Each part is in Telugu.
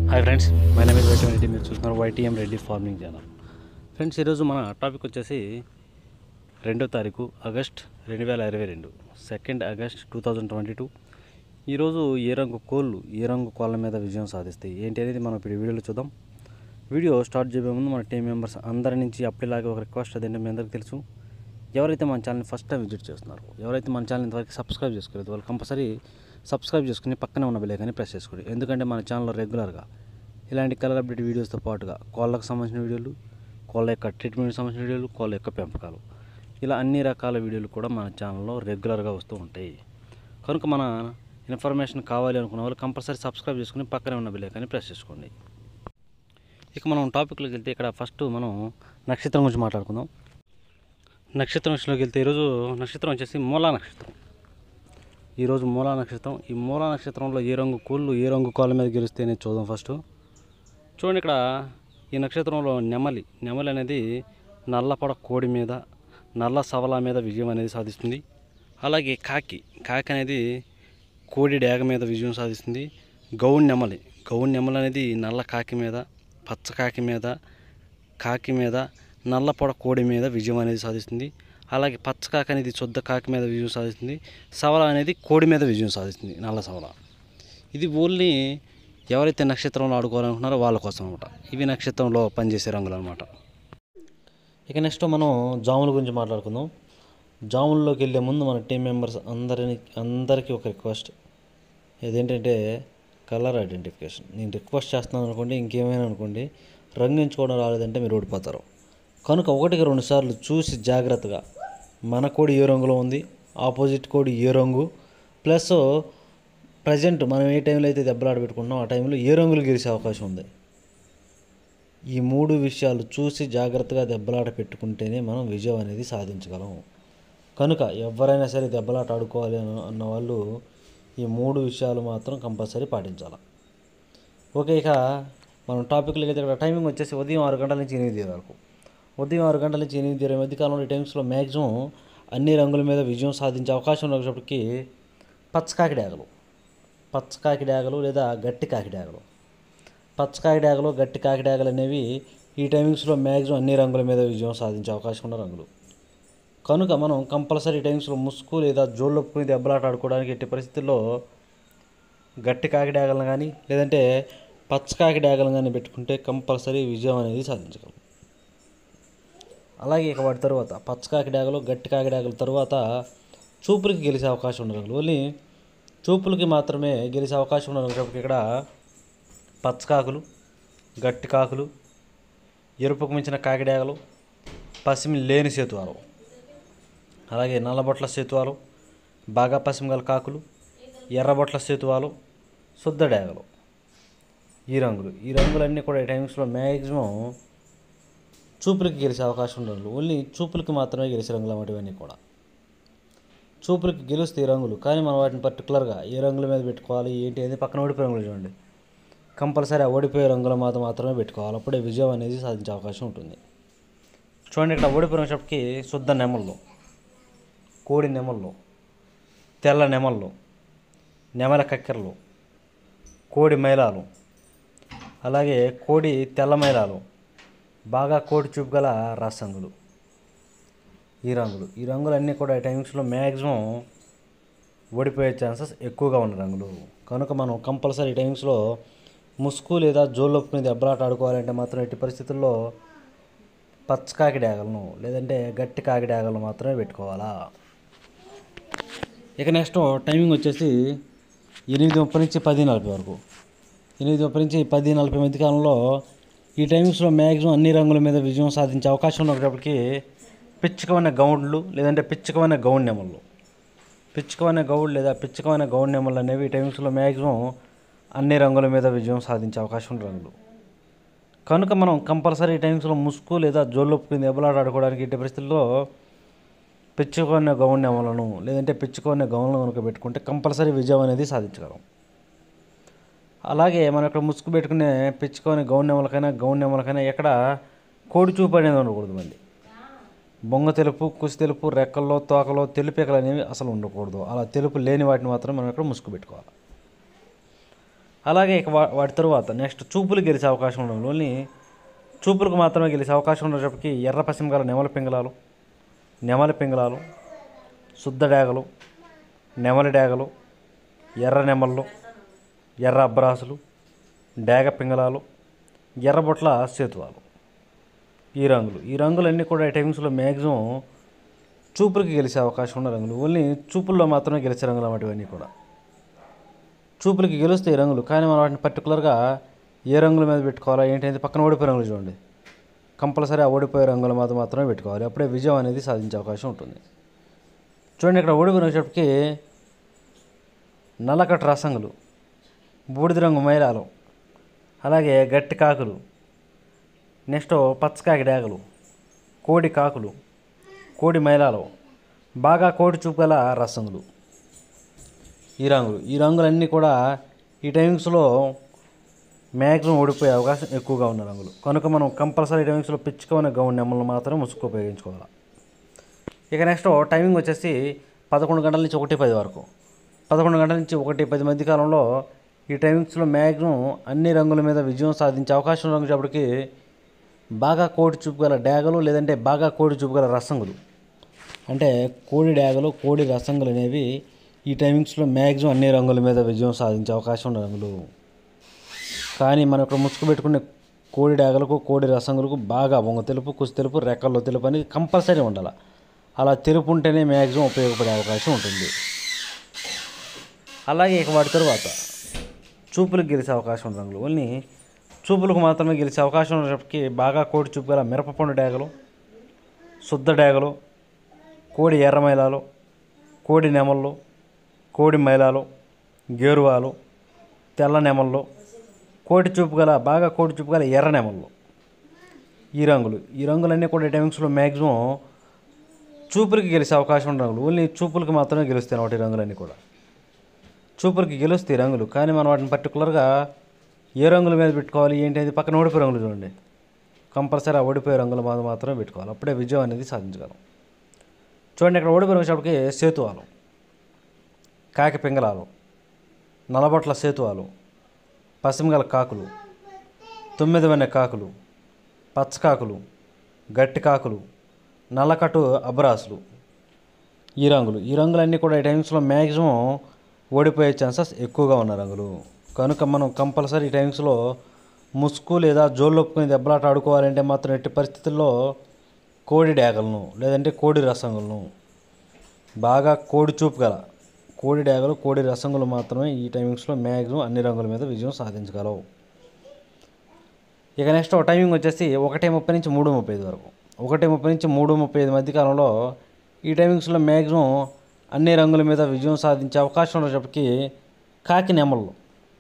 hi friends my name is YTM Reddy మీరు చూస్తున్నారు YTM Reddy farming channel friends ఈరోజు మన టాపిక్ వచ్చేసి రెండో తారీఖు ఆగస్ట్ రెండు వేల ఇరవై రెండు second August two thousand twenty two ఈరోజు ఏ రంగు కోళ్ళు ఏ రంగు కోళ్ళ మీద విజయం సాధిస్తాయి ఏంటి అనేది మనం ఇప్పుడు ఈ వీడియోలో చూద్దాం వీడియో స్టార్ట్ చేయబోయే ముందు మన టీం మెంబర్స్ అందరి నుంచి అప్పటిలాగే ఒక రిక్వెస్ట్ అదేంటో మీ అందరికీ తెలుసు ఎవరైతే మన ఛానల్ని ఫస్ట్ టైం విజిట్ చేస్తున్నారో ఎవరైతే మన ఛానల్ ఇంతవరకు సబ్స్క్రైబ్ చేసుకోలేదు వాళ్ళు కంపల్సరీ సబ్స్క్రైబ్ చేసుకుని పక్కనే ఉన్న బెల్లైకాన్ని ప్రెస్ చేసుకోండి ఎందుకంటే మన ఛానల్లో రెగ్యులర్గా ఇలాంటి కలర్ అప్డేట్ వీడియోస్తో పాటుగా కోళ్ళకు సంబంధించిన వీడియోలు కోళ్ళ యొక్క ట్రీట్మెంట్కి సంబంధించిన వీడియోలు కోళ్ళ యొక్క పెంపకాలు ఇలా అన్ని రకాల వీడియోలు కూడా మన ఛానల్లో రెగ్యులర్గా వస్తూ ఉంటాయి కనుక మన ఇన్ఫర్మేషన్ కావాలి అనుకున్న వాళ్ళు కంపల్సరీ సబ్స్క్రైబ్ చేసుకుని పక్కనే ఉన్న బెల్లైకాన్ని ప్రెస్ చేసుకోండి ఇక మనం టాపిక్లోకి వెళ్తే ఇక్కడ ఫస్ట్ మనం నక్షత్రం గురించి మాట్లాడుకుందాం నక్షత్రం విషయంలోకి వెళ్తే ఈరోజు నక్షత్రం వచ్చేసి మూలా నక్షత్రం ఈరోజు మూలా నక్షత్రం ఈ మూలా నక్షత్రంలో ఏ రంగు కోళ్ళు ఏ రంగు కోళ్ళ మీద గెలిస్తే అనేది చూద్దాం ఫస్ట్ చూడండి ఇక్కడ ఈ నక్షత్రంలో నెమలి నెమలి అనేది నల్లపడ కోడి మీద నల్ల సవల మీద విజయం అనేది సాధిస్తుంది అలాగే కాకి కాకి అనేది కోడి డేగ మీద విజయం సాధిస్తుంది గౌన్ నెమలి గౌన్ నెమలి అనేది నల్ల కాకి మీద పచ్చ కాకి మీద కాకి మీద నల్లపొడ కోడి మీద విజయం అనేది సాధిస్తుంది అలాగే పచ్చ కాకి అనేది శుద్ధ కాకి మీద విజయం సాధిస్తుంది సవల అనేది కోడి మీద విజయం సాధిస్తుంది నల్ల సవల ఇది ఓన్లీ ఎవరైతే నక్షత్రంలో ఆడుకోవాలనుకున్నారో వాళ్ళ కోసం అనమాట ఇవి నక్షత్రంలో పనిచేసే రంగులు అనమాట ఇక నెక్స్ట్ మనం జాముల గురించి మాట్లాడుకుందాం జాముల్లోకి వెళ్ళే ముందు మన టీం మెంబర్స్ అందరిని అందరికీ ఒక రిక్వెస్ట్ ఇదేంటంటే కలర్ ఐడెంటిఫికేషన్ నేను రిక్వెస్ట్ చేస్తున్నాను అనుకోండి ఇంకేమైనా అనుకోండి రంగు ఎంచుకోవడం రాలేదంటే మీరు ఓడిపోతారు కనుక ఒకటికి రెండు సార్లు చూసి జాగ్రత్తగా మన కోడి ఏ రంగులో ఉంది ఆపోజిట్ కోడి ఏ రంగు ప్లస్ ప్రజెంట్ మనం ఏ టైంలో అయితే దెబ్బలాట పెట్టుకుంటున్నాం ఆ టైంలో ఏ రంగులు గెలిచే అవకాశం ఉంది ఈ మూడు విషయాలు చూసి జాగ్రత్తగా దెబ్బలాట పెట్టుకుంటేనే మనం విజయం అనేది సాధించగలం కనుక ఎవరైనా సరే దెబ్బలాట ఆడుకోవాలి అన్న అన్న వాళ్ళు ఈ మూడు విషయాలు మాత్రం కంపల్సరీ పాటించాలి ఓకే ఇక మనం టాపిక్లకి అయితే ఇక్కడ టైమింగ్ వచ్చేసి ఉదయం ఆరు గంటల నుంచి ఎనిమిది వరకు ఉదయం ఆరు గంటల నుంచి ఎనిమిది ఇరవై మధ్య కాలంలో ఈ టైమ్స్లో మ్యాక్సిమం అన్ని రంగుల మీద విజయం సాధించే అవకాశం ఉన్నప్పటికీ పచ్చకాకి డాగలు పచ్చకాకి డాగలు లేదా గట్టి కాకి డాగలు పచ్చకాకి డాగలు గట్టి కాకి డాగలు అనేవి ఈ టైమింగ్స్లో మ్యాక్సిమం అన్ని రంగుల మీద విజయం సాధించే అవకాశం ఉన్న రంగులు కనుక మనం కంపల్సరీ టైమ్స్లో ముసుగు లేదా జోళ్ళొప్పుకుని దెబ్బలాట ఆడుకోవడానికి ఎట్టి పరిస్థితుల్లో గట్టి కాకి డాగలను కానీ లేదంటే పచ్చ కాకి డాగలను కానీ పెట్టుకుంటే కంపల్సరీ విజయం అనేది సాధించగలం అలాగే ఇక వాటి తర్వాత పచ్చ కాకి డాగలు గట్టి కాకి డాగల తర్వాత చూపులకి గెలిచే అవకాశం ఉన్న రంగులు ఓన్లీ చూపులకి మాత్రమే గెలిచే అవకాశం ఉన్న రంగులు ఇక్కడ పచ్చకాకులు గట్టి కాకులు ఎరుపుకు మించిన కాకిడాగలు పసిమి లేని సేతువాలు అలాగే నల్లబొట్ల సేతువాలు బాగా పసిమి గల కాకులు ఎర్రబొట్ల సేతువాలు శుద్ధ డాగలు ఈ రంగులు ఈ రంగులన్నీ కూడా ఈ టైమ్స్లో మ్యాక్సిమం చూపులకి గెలిచే అవకాశం ఉండదు ఓన్లీ చూపులకి మాత్రమే గెలిచే రంగులు అన్నమాట ఇవన్నీ కూడా చూపులకి గెలుస్తాయి ఈ రంగులు కానీ మనం వాటిని పర్టికులర్గా ఏ రంగుల మీద పెట్టుకోవాలి ఏంటి అనేది పక్కన ఓడిపోయే రంగులు చూడండి కంపల్సరీ ఆ ఓడిపోయే రంగుల మీద మాత్రమే పెట్టుకోవాలి అప్పుడే విజయం అనేది సాధించే అవకాశం ఉంటుంది చూడండి ఇక్కడ ఓడిపోయిన షాప్కి శుద్ధ నెమల్లో కోడి నెమల్లో తెల్ల నెమల్లో నెమల కక్కెరలు కోడి మైలాలు అలాగే కోడి తెల్ల మైలాలు బాగా కోడి చూపు గల రసంగులు ఈ రంగులు ఈ రంగులన్నీ కూడా ఈ టైమ్స్లో మ్యాక్సిమం ఓడిపోయే ఛాన్సెస్ ఎక్కువగా ఉన్న రంగులు కనుక మనం కంపల్సరీ టైమ్స్లో ముసుగు లేదా జోళ్ళొప్పుని దెబ్బలాట ఆడుకోవాలంటే మాత్రం ఎట్టి పరిస్థితుల్లో పచ్చ కాకి డాగలను లేదంటే గట్టి కాకి డాగలను మాత్రమే పెట్టుకోవాలా ఇక నెక్స్ట్ టైమింగ్ వచ్చేసి ఎనిమిది ముప్పై నుంచి పది నలభై వరకు ఎనిమిది ముప్పై నుంచి పది నలభై మధ్య కాలంలో ఈ టైమింగ్స్లో మ్యాక్సిమం అన్ని రంగుల మీద విజయం సాధించే అవకాశం ఉన్నప్పటికీ పిచ్చుకమైన గౌండ్లు లేదంటే పిచ్చుకమైన గౌండ్ నెమళ్ళు పిచ్చుకమైన గౌడ్ లేదా పిచ్చుకమైన గౌండ్ నెమళ్ళు అనేవి ఈ టైమింగ్స్లో మ్యాక్సిమం అన్ని రంగుల మీద విజయం సాధించే అవకాశం ఉన్న రంగులు కనుక మనం కంపల్సరీ టైమ్స్లో ముసుగు లేదా జోళ్ళొప్పుకుని దెబ్బలాట ఆడుకోవడానికి ఎట్టి పరిస్థితుల్లో పిచ్చుకొనే గౌన్ నెమలను లేదంటే పిచ్చుకొనే గౌన్లను కనుక పెట్టుకుంటే కంపల్సరీ విజయం అనేది సాధించగలం అలాగే మనం ఇక్కడ ముసుగు పెట్టుకునే పిచ్చుకొని గౌన్ నెమలకైనా గౌన్ నెమలకైనా ఎక్కడ కోడి చూపు అనేది ఉండకూడదు మళ్ళీ బొంగ తెలుపు కుసి తెలుపు రెక్కల్లో తోకలో తెలుపెకలు అనేవి అసలు ఉండకూడదు అలా తెలుపు లేని వాటిని మాత్రం మనం ఇక్కడ ముసుగు పెట్టుకోవాలి అలాగే ఇక వా- వాటి తరువాత నెక్స్ట్ చూపులు గెలిచే అవకాశం ఉండడం ఓన్లీ చూపులకు మాత్రమే గెలిచే అవకాశం ఉండేటప్పటికి ఎర్ర పశ్చిమ గల నెమల పింగళాలు నెమలి పింగళాలు శుద్ధ డేగలు నెమలి డేగలు ఎర్ర నెమళ్ళు ఎర్ర అబ్బరాసులు డేగ పింగళాలు ఎర్రబొట్ల సేతువాలు ఈ రంగులు ఈ రంగులన్నీ కూడా ఈ టైమింగ్స్లో మ్యాక్సిమం చూపులకి గెలిచే అవకాశం ఉన్న రంగులు ఓన్లీ చూపుల్లో మాత్రమే గెలిచే రంగులు అన్నమాట ఇవన్నీ కూడా చూపులకి గెలుస్తాయి ఈ రంగులు కానీ మనం వాటిని పర్టికులర్గా ఏ రంగుల మీద పెట్టుకోవాలా ఏంటంటే పక్కన ఓడిపోయే రంగులు చూడండి కంపల్సరీ ఆ ఓడిపోయే రంగుల మీద మాత్రమే పెట్టుకోవాలి అప్పుడే విజయం అనేది సాధించే అవకాశం ఉంటుంది చూడండి ఇక్కడ ఓడిపోయిన వచ్చేటప్పటికి నల్లకట్టు రసంగులు బూడిద రంగు మైలాలు అలాగే గట్టి కాకులు నెక్స్ట్ పచ్చకాకి డేగలు కోడి కాకులు కోడి మైలాలు బాగా కోడి చూపు గల రసంగులు ఈ రంగులు ఈ రంగులన్నీ కూడా ఈ టైమింగ్స్లో మ్యాక్సిమం ఓడిపోయే అవకాశం ఎక్కువగా ఉన్న రంగులు కనుక మనం కంపల్సరీ టైమింగ్స్లో పిచ్చుకోని గౌన్ నెమ్మలను మాత్రం ముసుగు ఉపయోగించుకోవాలి ఇక నెక్స్ట్ టైమింగ్ వచ్చేసి పదకొండు గంటల నుంచి ఒకటి పది వరకు పదకొండు గంటల నుంచి ఒకటి పది మధ్య కాలంలో ఈ టైమింగ్స్లో మ్యాక్సిమం అన్ని రంగుల మీద విజయం సాధించే అవకాశం రంగుచేపటికి బాగా కోడి చూపు గల డ్యాగలు లేదంటే బాగా కోడి చూపు గల రసంగులు అంటే కోడి డ్యాగలు కోడి రసంగులు అనేవి ఈ టైమింగ్స్లో మ్యాక్సిమం అన్ని రంగుల మీద విజయం సాధించే అవకాశం ఉన్న రంగులు కానీ మనం ఇక్కడ ముసుగు పెట్టుకునే కోడి డాగలకు కోడి రసంగులకు బాగా బొంగ తెలుపు కుసి తెలుపు రెక్కల్లో తెలుపు అనేది కంపల్సరీ ఉండాలి అలా తెలుపు ఉంటేనే మ్యాక్సిమం ఉపయోగపడే అవకాశం ఉంటుంది అలాగే ఇక వాటి తరువాత చూపులకు గెలిచే అవకాశం ఉన్న రంగులు ఓన్లీ చూపులకు మాత్రమే గెలిచే అవకాశం ఉన్నప్పటికీ బాగా కోడి చూపు గల మిరపపండు డాగలు శుద్ధ డాగలు కోడి ఎర్ర మైలాలు కోడి నెమళ్ళు కోడి మైలాలు గేరువాలు తెల్ల నెమళ్ళు కోటి చూపు గల బాగా కోటి చూపు గల ఎర్ర నెమళ్ళు ఈ రంగులు ఈ రంగులన్నీ కూడా ఈ టైమింగ్స్లో మ్యాక్సిమం చూపులకి గెలిచే అవకాశం ఉన్న రంగులు ఓన్లీ చూపులకి మాత్రమే గెలుస్తాయి వాటి రంగులన్నీ కూడా చూపులకి గెలుస్తాయి ఈ రంగులు కానీ మనం వాటిని పర్టికులర్గా ఏ రంగుల మీద పెట్టుకోవాలి ఏంటి అనేది పక్కన ఓడిపోయే రంగులు చూడండి కంపల్సరీ ఆ ఓడిపోయే రంగుల మీద మాత్రమే పెట్టుకోవాలి అప్పుడే విజయం అనేది సాధించగలం చూడండి ఇక్కడ ఓడిపోయిన వచ్చేటప్పటికి సేతువాలు కాకి పింగళాలు నలబొట్ల సేతువాలు పసిమిగల కాకులు తొమ్మిది వెన్న కాకులు పచ్చకాకులు గట్టి కాకులు నల్లకట్టు అబ్రాసులు ఈ రంగులు ఈ రంగులన్నీ కూడా ఈ టైమ్స్లో మ్యాక్సిమం ఓడిపోయే ఛాన్సెస్ ఎక్కువగా ఉన్న రంగులు కనుక మనం కంపల్సరీ ఈ టైమ్స్లో ముసుగు లేదా జోళ్ళొప్పుకుని దెబ్బలాట ఆడుకోవాలంటే మాత్రం ఎట్టి పరిస్థితుల్లో కోడి డ్యాగలను లేదంటే కోడి రసంగులను బాగా కోడి చూపు గల కోడి డ్యాగలు కోడి రసంగులు మాత్రమే ఈ టైమింగ్స్లో మ్యాక్సిమం అన్ని రంగుల మీద విజయం సాధించగలవు ఇక నెక్స్ట్ టైమింగ్ వచ్చేసి ఒకటి ముప్పై నుంచి మూడు ముప్పై ఐదు వరకు ఒకటి ముప్పై నుంచి మూడు ముప్పై ఐదు మధ్య కాలంలో ఈ టైమింగ్స్లో మ్యాక్సిమం అన్ని రంగుల మీద విజయం సాధించే అవకాశం ఉన్నప్పటికీ కాకి నెమళ్ళు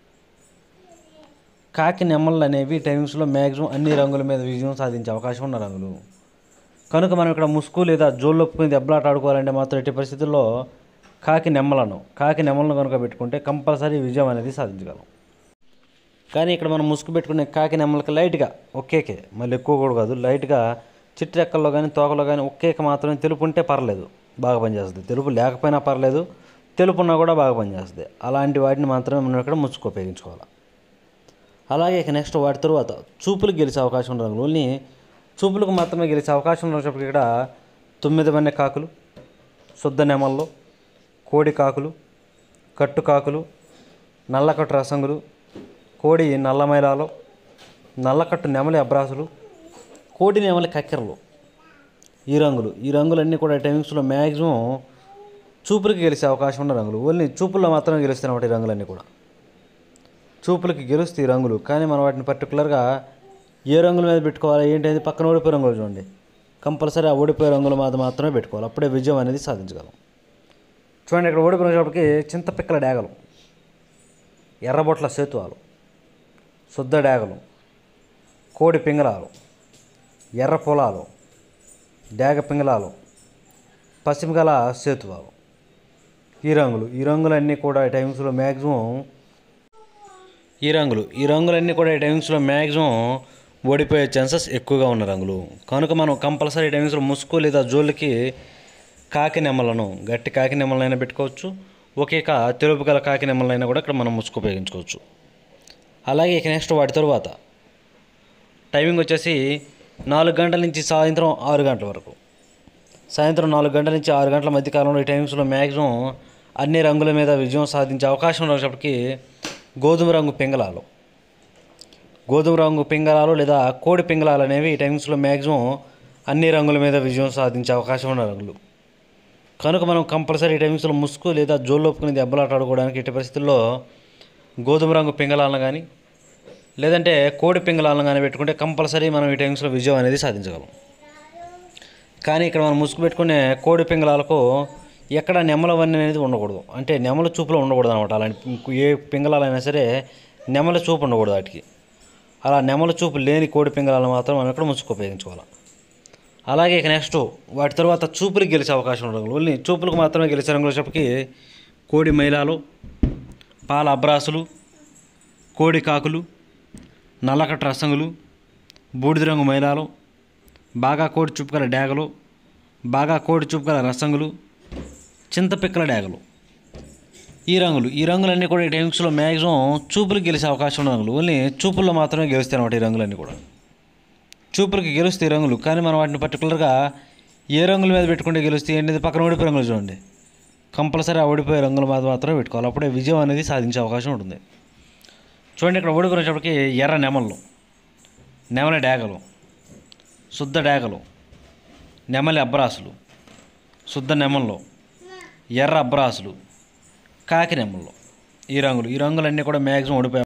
కాకి నెమళ్ళు అనేవి ఈ టైమింగ్స్లో మ్యాక్సిమం అన్ని రంగుల మీద విజయం సాధించే అవకాశం ఉన్న రంగులు కనుక మనం ఇక్కడ ముసుగు లేదా జోళ్ళొప్పుకుని దెబ్బలాట ఆడుకోవాలంటే మాత్రం ఎట్టి పరిస్థితుల్లో కాకి నెమ్మలను కాకి నెమ్మలను కనుక పెట్టుకుంటే కంపల్సరీ విజయం అనేది సాధించగలం కానీ ఇక్కడ మనం ముసుగు పెట్టుకునే కాకి నెమ్మలకి లైట్గా ఒకేకే మళ్ళీ ఎక్కువ కూడా కాదు లైట్గా చిట్రెక్కల్లో కానీ తోకలో కానీ ఒకేక మాత్రమే తెలుపు ఉంటే పర్లేదు బాగా పనిచేస్తుంది తెలుపు లేకపోయినా పర్లేదు తెలుపు ఉన్నా కూడా బాగా పనిచేస్తుంది అలాంటి వాటిని మాత్రమే మనం ఇక్కడ ముసుగు ఉపయోగించుకోవాలి అలాగే ఇక నెక్స్ట్ వాటి తరువాత చూపులకు గెలిచే అవకాశం ఉన్న రంగులు ఓన్లీ చూపులకు మాత్రమే గెలిచే అవకాశం ఉన్నప్పటికీ ఇక్కడ తొమ్మిది వన్నె కాకులు శుద్ధ నెమళ్ళు కోడి కాకులు కట్టు కాకులు నల్లకట్టు రసంగులు కోడి నల్లమైలాలు నల్లకట్టు నెమలి అబ్రాసులు కోడి నెమలి కక్కెరలు ఈ రంగులు ఈ రంగులన్నీ కూడా టైమింగ్స్లో మ్యాక్సిమం చూపులకి గెలిచే అవకాశం ఉన్న రంగులు ఓన్లీ చూపుల్లో మాత్రమే గెలుస్తున్నమాట ఈ రంగులన్నీ కూడా చూపులకి గెలుస్తాయి ఈ రంగులు కానీ మనం వాటిని పర్టికులర్గా ఏ రంగుల మీద పెట్టుకోవాలి ఏంటి అనేది పక్కన ఓడిపోయే రంగులు చూడండి కంపల్సరీ ఆ ఓడిపోయే రంగుల మీద మాత్రమే పెట్టుకోవాలి అప్పుడే విజయం అనేది సాధించగలం చూడండి ఇక్కడ ఓడిపోయినప్పటికి చింతపిక్కల డాగలు ఎర్రబొట్ల సేతువాలు శుద్ధ డాగలు కోడి పింగళాలు ఎర్ర పొలాలు డాగ పింగళాలు పశ్చిమగల సేతువాలు ఈ రంగులు ఈ రంగులన్నీ కూడా ఈ టైమ్స్లో మ్యాక్సిమం ఈ రంగులు ఈ రంగులన్నీ కూడా ఈ టైమింగ్స్లో మ్యాక్సిమం ఓడిపోయే ఛాన్సెస్ ఎక్కువగా ఉన్న రంగులు కనుక మనం కంపల్సరీ టైమింగ్స్లో ముసుగు లేదా జోళ్ళకి కాకి నెమ్మలను గట్టి కాకి నెమ్మలనైనా పెట్టుకోవచ్చు ఒకే కా తెలుపు గల కాకి నెమ్మలనైనా కూడా ఇక్కడ మనం ముసుగు ఉపయోగించుకోవచ్చు అలాగే ఇక నెక్స్ట్ వాటి తరువాత టైమింగ్ వచ్చేసి నాలుగు గంటల నుంచి సాయంత్రం ఆరు గంటల వరకు సాయంత్రం నాలుగు గంటల నుంచి ఆరు గంటల మధ్య కాలంలో ఈ టైమ్స్లో మ్యాక్సిమం అన్ని రంగుల మీద విజయం సాధించే అవకాశం ఉన్నప్పటికీ గోధుమ రంగు పింగళాలు గోధుమ రంగు పింగళాలు లేదా కోడి పింగళాలు అనేవి ఈ టైమ్స్లో మ్యాక్సిమం అన్ని రంగుల మీద విజయం సాధించే అవకాశం ఉన్న రంగులు కనుక మనం కంపల్సరీ ఈ టైమ్స్లో ముసుగు లేదా జోళ్ళొప్పుకుని దెబ్బలాట ఆడుకోవడానికి ఎట్టి పరిస్థితుల్లో గోధుమ రంగు పింగళాలను కానీ లేదంటే కోడి పింగళాలను కానీ పెట్టుకుంటే కంపల్సరీ మనం ఈ టైమ్స్లో విజయం అనేది సాధించగలం కానీ ఇక్కడ మనం ముసుగు పెట్టుకునే కోడి పింగళాలకు ఎక్కడ నెమలవన్నీ అనేది ఉండకూడదు అంటే నెమల చూపులో ఉండకూడదు అనమాట అలాంటి ఇంకో ఏ పింగళాలైనా సరే నెమల చూపు ఉండకూడదు వాటికి అలా నెమల చూపు లేని కోడి పింగళాలు మాత్రం మనం ఇక్కడ ముసుగు ఉపయోగించుకోవాలి అలాగే ఇక నెక్స్ట్ వాటి తర్వాత చూపులకు గెలిచే అవకాశం ఉండదు ఓన్లీ చూపులకు మాత్రమే గెలిచే రంగులు వచ్చేప్పటికి కోడి మైలాలు పాల అబ్రాసులు కోడి కాకులు నల్లకట్ట రసంగులు బూడిద రంగు మైలాలు బాగా కోడి చూపు గల డ్యాగలు బాగా కోడి చూపు గల రసంగులు చింతపిక్కల డ్యాగలు ఈ రంగులు ఈ రంగులన్నీ కూడా ఈ టైమ్స్లో మ్యాక్సిమం చూపులకు గెలిచే అవకాశం ఉన్న రంగులు ఓన్లీ చూపుల్లో మాత్రమే గెలుస్తాయి అన్నమాట ఈ రంగులన్నీ కూడా చూపులకి గెలుస్తాయి ఈ రంగులు కానీ మనం వాటిని పర్టికులర్గా ఏ రంగుల మీద పెట్టుకుంటే గెలుస్తాయి ఏంటిది పక్కన ఓడిపోయే రంగులు చూడండి కంపల్సరీ ఆ ఓడిపోయే రంగుల మీద మాత్రమే పెట్టుకోవాలి అప్పుడే విజయం అనేది సాధించే అవకాశం ఉంటుంది చూడండి ఇక్కడ ఓడిపోయినప్పటికీ ఎర్ర నెమళ్ళు నెమల డాగలు శుద్ధ డాగలు నెమలి అబ్రాసులు శుద్ధ నెమళ్ళు ఎర్ర అబ్రాసులు కాకి నెమళ్ళు ఈ రంగులు ఈ రంగులన్నీ కూడా మ్యాక్సిమం ఓడిపోయాయి